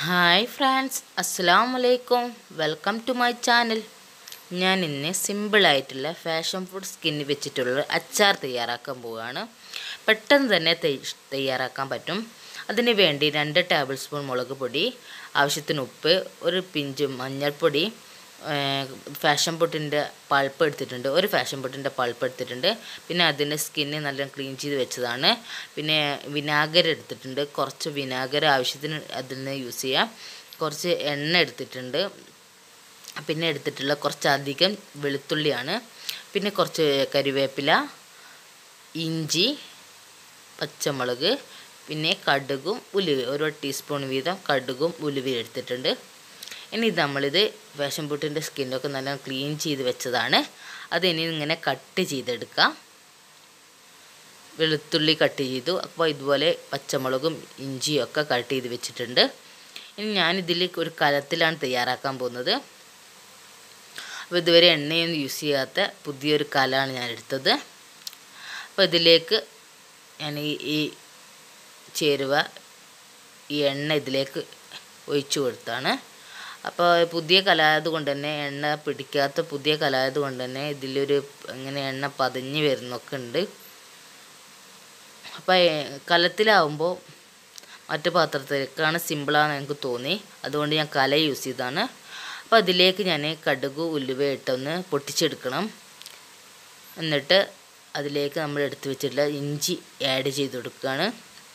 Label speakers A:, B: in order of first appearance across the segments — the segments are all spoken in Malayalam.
A: ഹായ് ഫ്രണ്ട്സ് അസ്സാം വലൈക്കും വെൽക്കം ടു മൈ ചാനൽ ഞാൻ ഇന്ന് സിമ്പിളായിട്ടുള്ള ഫാഷൻ ഫുഡ് സ്കിന്ന് വെച്ചിട്ടുള്ള അച്ചാർ തയ്യാറാക്കാൻ പോവുകയാണ് പെട്ടെന്ന് തന്നെ തയ്- തയ്യാറാക്കാൻ പറ്റും അതിന് വേണ്ടി രണ്ട് ടേബിൾ സ്പൂൺ മുളക് പൊടി ആവശ്യത്തിന് ഉപ്പ് ഒരു പിഞ്ച് മഞ്ഞൾപ്പൊടി ഫാഷൻ പൊട്ടിൻ്റെ പൾപ്പ് എടുത്തിട്ടുണ്ട് ഒരു ഫാഷൻ പൊട്ടിൻ്റെ പൾപ്പ് എടുത്തിട്ടുണ്ട് പിന്നെ അതിൻ്റെ സ്കിന്ന് നല്ല ക്ലീൻ ചെയ്ത് വെച്ചതാണ് പിന്നെ വിനാഗർ എടുത്തിട്ടുണ്ട് കുറച്ച് വിനാഗർ ആവശ്യത്തിന് അതിൽ നിന്ന് യൂസ് ചെയ്യാം കുറച്ച് എണ്ണ എടുത്തിട്ടുണ്ട് പിന്നെ എടുത്തിട്ടുള്ള കുറച്ചധികം വെളുത്തുള്ളിയാണ് പിന്നെ കുറച്ച് കരിവേപ്പില ഇഞ്ചി പച്ചമുളക് പിന്നെ കടുകും ഉലുവ ഓരോ ടീസ്പൂൺ വീതം കടുകും ഉലുവ എടുത്തിട്ടുണ്ട് ഇനി ഇത് നമ്മളിത് ഫാഷൻ പുട്ടിൻ്റെ സ്കിന്നൊക്കെ നല്ല ക്ലീൻ ചെയ്ത് വെച്ചതാണ് അത് ഇനി ഇങ്ങനെ കട്ട് ചെയ്തെടുക്കാം വെളുത്തുള്ളി കട്ട് ചെയ്തു അപ്പോൾ ഇതുപോലെ പച്ചമുളകും ഇഞ്ചിയും ഒക്കെ കട്ട് ചെയ്ത് വെച്ചിട്ടുണ്ട് ഇനി ഞാനിതിൽ ഒരു കലത്തിലാണ് തയ്യാറാക്കാൻ പോകുന്നത് അപ്പോൾ ഇതുവരെ എണ്ണയൊന്നും യൂസ് ചെയ്യാത്ത പുതിയൊരു കലമാണ് ഞാൻ എടുത്തത് അപ്പോൾ ഇതിലേക്ക് ഞാൻ ഈ ഈ ചേരുവ ഈ എണ്ണ ഇതിലേക്ക് ഒഴിച്ചു കൊടുത്താണ് അപ്പോൾ പുതിയ കലായത് കൊണ്ട് തന്നെ എണ്ണ പിടിക്കാത്ത പുതിയ കലായത് കൊണ്ട് തന്നെ ഇതിലൊരു ഇങ്ങനെ എണ്ണ പതഞ്ഞ് വരുന്നൊക്കെ ഉണ്ട് അപ്പോൾ കലത്തിലാവുമ്പോൾ മറ്റു പാത്രത്തിലേക്കാണ് സിമ്പിളാണെന്ന് എനിക്ക് തോന്നി അതുകൊണ്ട് ഞാൻ കല യൂസ് ചെയ്തതാണ് അപ്പോൾ അതിലേക്ക് ഞാൻ കടുക് ഉലുവ ഇട്ടൊന്ന് പൊട്ടിച്ചെടുക്കണം എന്നിട്ട് അതിലേക്ക് നമ്മൾ എടുത്തു വെച്ചിട്ടുള്ള ഇഞ്ചി ആഡ് ചെയ്ത് കൊടുക്കുകയാണ്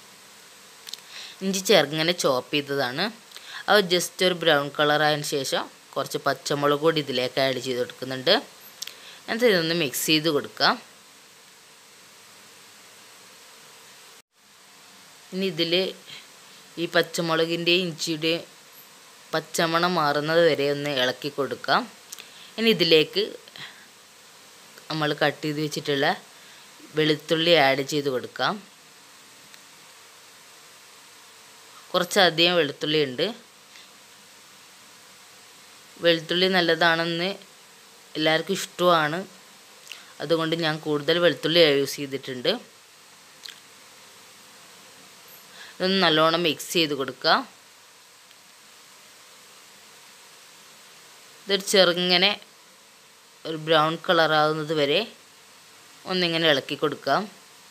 A: ഇഞ്ചി ചെറുങ്ങനെ ചോപ്പ് ചെയ്തതാണ് അത് ജസ്റ്റ് ഒരു ബ്രൗൺ കളറായതിന് ശേഷം കുറച്ച് പച്ചമുളക് കൂടി ഇതിലേക്ക് ആഡ് ചെയ്ത് കൊടുക്കുന്നുണ്ട് എന്നിട്ട് ഇതൊന്ന് മിക്സ് ചെയ്ത് കൊടുക്കാം ഇനി ഇതിൽ ഈ പച്ചമുളകിൻ്റെയും ഇഞ്ചിയുടെയും പച്ചമണം മാറുന്നത് വരെ ഒന്ന് ഇളക്കി കൊടുക്കാം ഇനി ഇതിലേക്ക് നമ്മൾ കട്ട് ചെയ്ത് വെച്ചിട്ടുള്ള വെളുത്തുള്ളി ആഡ് ചെയ്ത് കൊടുക്കാം കുറച്ചധികം വെളുത്തുള്ളി ഉണ്ട് വെളുത്തുള്ളി നല്ലതാണെന്ന് എല്ലാവർക്കും ഇഷ്ടമാണ് അതുകൊണ്ട് ഞാൻ കൂടുതൽ വെളുത്തുള്ളി യൂസ് ചെയ്തിട്ടുണ്ട് ഇതൊന്ന് നല്ലോണം മിക്സ് ചെയ്ത് കൊടുക്കുക ഇതൊരു ചെറുങ്ങനെ ഒരു ബ്രൗൺ കളറാകുന്നത് വരെ ഒന്നിങ്ങനെ ഇളക്കി കൊടുക്കാം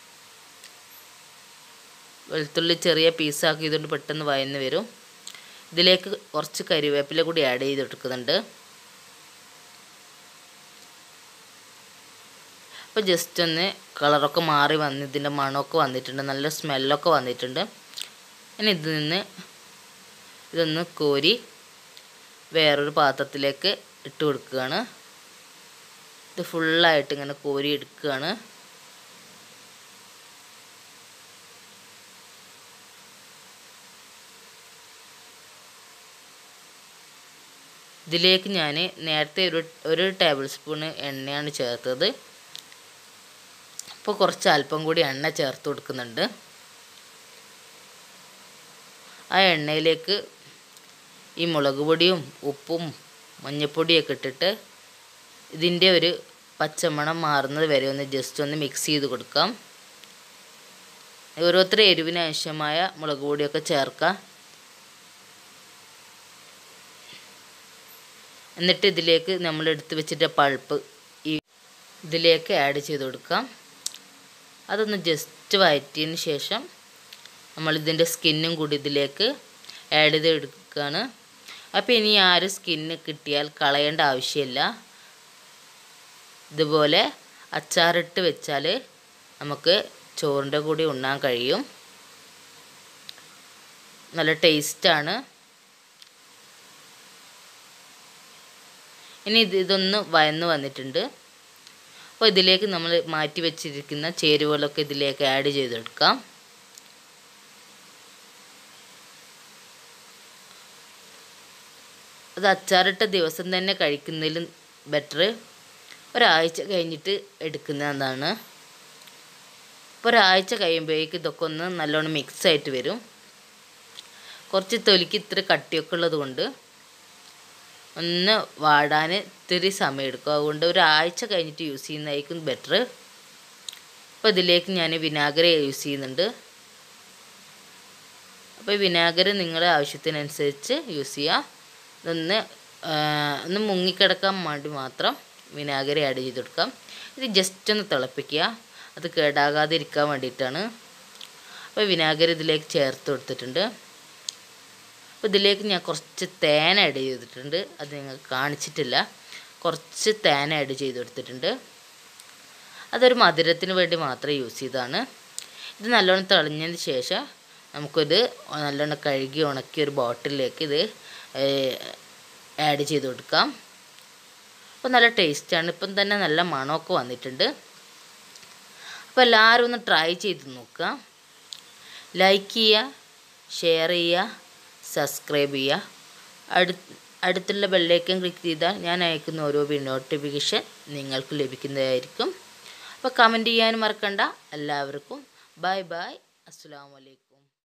A: വെളുത്തുള്ളി ചെറിയ പീസാക്കിയതുകൊണ്ട് പെട്ടെന്ന് വയന്ന് വരും ഇതിലേക്ക് കുറച്ച് കരിവേപ്പില കൂടി ആഡ് ചെയ്ത് കൊടുക്കുന്നുണ്ട് അപ്പോൾ ജസ്റ്റ് ഒന്ന് കളറൊക്കെ മാറി വന്ന് ഇതിൻ്റെ മണമൊക്കെ വന്നിട്ടുണ്ട് നല്ല സ്മെല്ലൊക്കെ വന്നിട്ടുണ്ട് ഇനി ഇതിൽ നിന്ന് ഇതൊന്ന് കോരി വേറൊരു പാത്രത്തിലേക്ക് ഇട്ട് കൊടുക്കുകയാണ് ഇത് ഫുള്ളായിട്ട് ഇങ്ങനെ കോരി എടുക്കുകയാണ് ഇതിലേക്ക് ഞാൻ നേരത്തെ ഒരു ഒരു ടേബിൾ സ്പൂണ് എണ്ണയാണ് ചേർത്തത് അപ്പോൾ കുറച്ച് അല്പം കൂടി എണ്ണ ചേർത്ത് കൊടുക്കുന്നുണ്ട് ആ എണ്ണയിലേക്ക് ഈ മുളക് പൊടിയും ഉപ്പും മഞ്ഞൾപ്പൊടിയൊക്കെ ഇട്ടിട്ട് ഇതിൻ്റെ ഒരു പച്ചമണം മാറുന്നത് വരെ ഒന്ന് ജസ്റ്റ് ഒന്ന് മിക്സ് ചെയ്ത് കൊടുക്കാം ഓരോരുത്തരുടെ എരിവിന് ആവശ്യമായ മുളക് പൊടിയൊക്കെ ചേർക്കാം എന്നിട്ട് ഇതിലേക്ക് നമ്മൾ എടുത്ത് വെച്ചിട്ട പൾപ്പ് ഈ ഇതിലേക്ക് ആഡ് ചെയ്ത് കൊടുക്കാം അതൊന്ന് ജസ്റ്റ് വഴറ്റിയതിന് ശേഷം നമ്മൾ ഇതിൻ്റെ സ്കിന്നും കൂടി ഇതിലേക്ക് ആഡ് ചെയ്ത് എടുക്കുകയാണ് അപ്പോൾ ഇനി ആരും സ്കിന്ന് കിട്ടിയാൽ കളയേണ്ട ആവശ്യമില്ല ഇതുപോലെ അച്ചാറിട്ട് വെച്ചാൽ നമുക്ക് ചോറിൻ്റെ കൂടി ഉണ്ണാൻ കഴിയും നല്ല ടേസ്റ്റാണ് ഇനി ഇത് ഇതൊന്ന് വയന്ന് വന്നിട്ടുണ്ട് അപ്പോൾ ഇതിലേക്ക് നമ്മൾ മാറ്റി വെച്ചിരിക്കുന്ന ചേരുവകളൊക്കെ ഇതിലേക്ക് ആഡ് ചെയ്തെടുക്കാം അത് അച്ചാറിട്ട ദിവസം തന്നെ കഴിക്കുന്നതിലും ബെറ്റർ ഒരാഴ്ച കഴിഞ്ഞിട്ട് എടുക്കുന്നതാണ് അപ്പോൾ ഒരാഴ്ച കഴിയുമ്പോഴേക്ക് ഇതൊക്കെ ഒന്ന് നല്ലോണം മിക്സ് ആയിട്ട് വരും കുറച്ച് തൊലിക്ക് ഇത്ര കട്ടിയൊക്കെ ഉള്ളത് കൊണ്ട് ഒന്ന് വാടാൻ ഇത്തിരി സമയം എടുക്കും അതുകൊണ്ട് ഒരാഴ്ച കഴിഞ്ഞിട്ട് യൂസ് ചെയ്യുന്നതായിരിക്കും ബെറ്റർ അപ്പോൾ ഇതിലേക്ക് ഞാൻ വിനാഗിരി യൂസ് ചെയ്യുന്നുണ്ട് അപ്പോൾ ഈ വിനാഗിരി നിങ്ങളുടെ ആവശ്യത്തിനനുസരിച്ച് യൂസ് ചെയ്യുക ഇതൊന്ന് ആ, ഒന്ന് മുങ്ങിക്കിടക്കാൻ വേണ്ടി മാത്രം വിനാഗിരി ആഡ് ചെയ്ത് കൊടുക്കാം ഇത് ജസ്റ്റ് ഒന്ന് തിളപ്പിക്കുക അത് കേടാകാതിരിക്കാൻ വേണ്ടിയിട്ടാണ് അപ്പോൾ വിനാഗിരി ഇതിലേക്ക് ചേർത്ത് കൊടുത്തിട്ടുണ്ട് അപ്പോൾ ഇതിലേക്ക് ഞാൻ കുറച്ച് തേൻ ആഡ് ചെയ്തിട്ടുണ്ട് അത് നിങ്ങൾക്ക് കാണിച്ചിട്ടില്ല കുറച്ച് തേൻ ആഡ് ചെയ്ത് കൊടുത്തിട്ടുണ്ട് അതൊരു മധുരത്തിന് വേണ്ടി മാത്രം യൂസ് ചെയ്തതാണ് ഇത് നല്ലോണം തെളിഞ്ഞതിന് ശേഷം നമുക്കിത് നല്ലോണം കഴുകി ഉണക്കി ഒരു ബോട്ടിലേക്ക് ഇത് ആഡ് ചെയ്ത് കൊടുക്കാം അപ്പോൾ നല്ല ടേസ്റ്റാണ് ഇപ്പം തന്നെ നല്ല മണമൊക്കെ വന്നിട്ടുണ്ട് അപ്പോൾ എല്ലാവരും ഒന്ന് ട്രൈ ചെയ്ത് നോക്കുക ലൈക്ക് ചെയ്യുക ഷെയർ ചെയ്യുക സബ്സ്ക്രൈബ് ചെയ്യുക അടു അടുത്തുള്ള ബെല്ലേക്കും ക്ലിക്ക് ചെയ്താൽ ഞാൻ അയക്കുന്ന ഓരോ നോട്ടിഫിക്കേഷൻ നിങ്ങൾക്ക് ലഭിക്കുന്നതായിരിക്കും അപ്പോൾ കമൻറ്റ് ചെയ്യാനും മറക്കണ്ട എല്ലാവർക്കും ബൈ ബൈ അസ്സാം വലൈക്കും